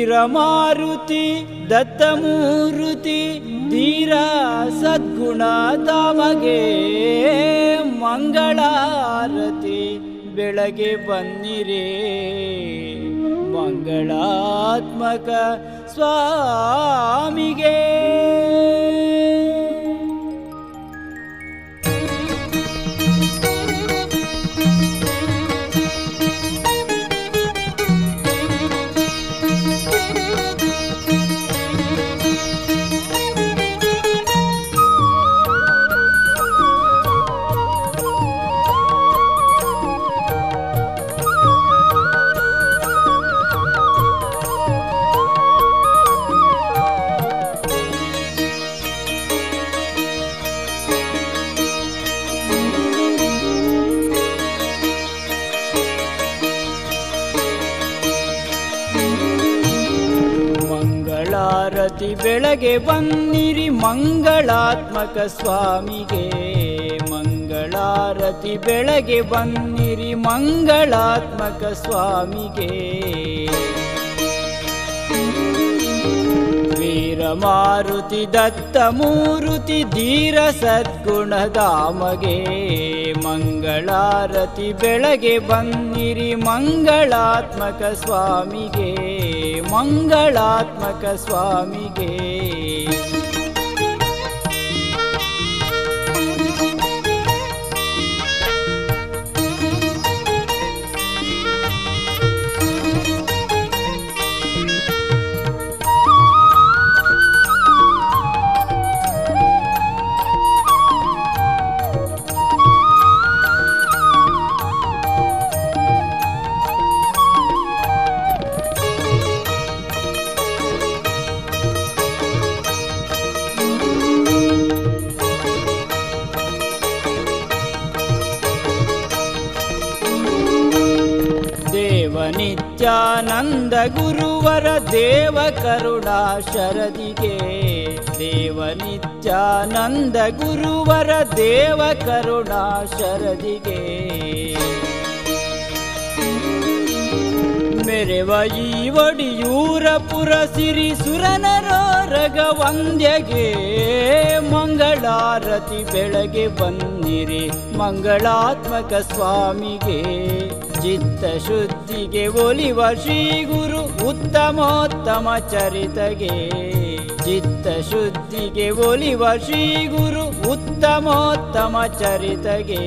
ವೀರಮಾರುತಿ ದತ್ತಮೂರುತಿ ಧೀರ ಸದ್ಗುಣ ಧಾಮಗೆ ಮಂಗಳಾರತಿ ಬೆಳಗ್ಗೆ ಬನ್ನಿರೇ ಮಂಗಳಾತ್ಮಕ ಸ್ವಾಮಿಗೆ ಮಂಗಳಾರತಿ ಬೆಳಗ್ಗೆ ಬನ್ನಿರಿ ಮಂಗಳಾತ್ಮಕ ಸ್ವಾಮಿಗೆ ಮಂಗಳಾರತಿ ಬೆಳಗ್ಗೆ ಬನ್ನಿರಿ ಮಂಗಳಾತ್ಮಕ ಸ್ವಾಮಿಗೆ ವೀರಮಾರುತಿ ದತ್ತ ಮೂರುತಿ ಧೀರ ಸದ್ಗುಣಧಾಮಗೆ ಮಂಗಳಾರತಿ ಬೆಳಗ್ಗೆ ಬನ್ನಿರಿ ಮಂಗಳಾತ್ಮಕ ಸ್ವಾಮಿಗೆ ಮಂಗಳಾತ್ಮಕ ಸ್ವಾಮಿಗೆ ದೇವ ನಿತ್ಯಾನಂದ ಗುರುವರ ದೇವ ಕರುಣಾ ಶರದಿಗೆ ದೇವ ನಿತ್ಯಾನಂದ ಗುರುವರ ದೇವ ಕರುಣಾ ಶರದಿಗೆ ಮೆರೆವ ಈ ಒಡಿಯೂರ ಪುರ ಸಿರಿ ಸುರನರೋರಗ ವಂದ್ಯಗೆ ಮಂಗಳಾರತಿ ಬೆಳಗ್ಗೆ ಬನ್ನಿರಿ ಮಂಗಳಾತ್ಮಕ ಸ್ವಾಮಿಗೆ ಚಿತ್ತ ಶುದ್ಧಿಗೆ ಒಲಿವ ಶ್ರೀ ಗುರು ಉತ್ತಮೋತ್ತಮ ಚರಿತಗೆ ಚಿತ್ತ ಶುದ್ಧಿಗೆ ಒಲಿವ ಶ್ರೀ ಗುರು ಉತ್ತಮೋತ್ತಮ ಚರಿತಗೆ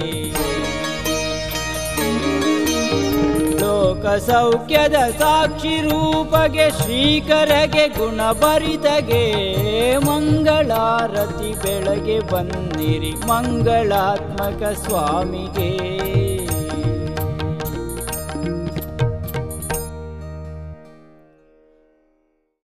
ಲೋಕ ಸೌಖ್ಯದ ಸಾಕ್ಷಿ ರೂಪಗೆ ಶ್ರೀಕರಗೆ ಗುಣಭರಿತಗೆ ಮಂಗಳಾರತಿ ಬೆಳಗ್ಗೆ ಬನ್ನಿರಿ ಮಂಗಳಾತ್ಮಕ ಸ್ವಾಮಿಗೆ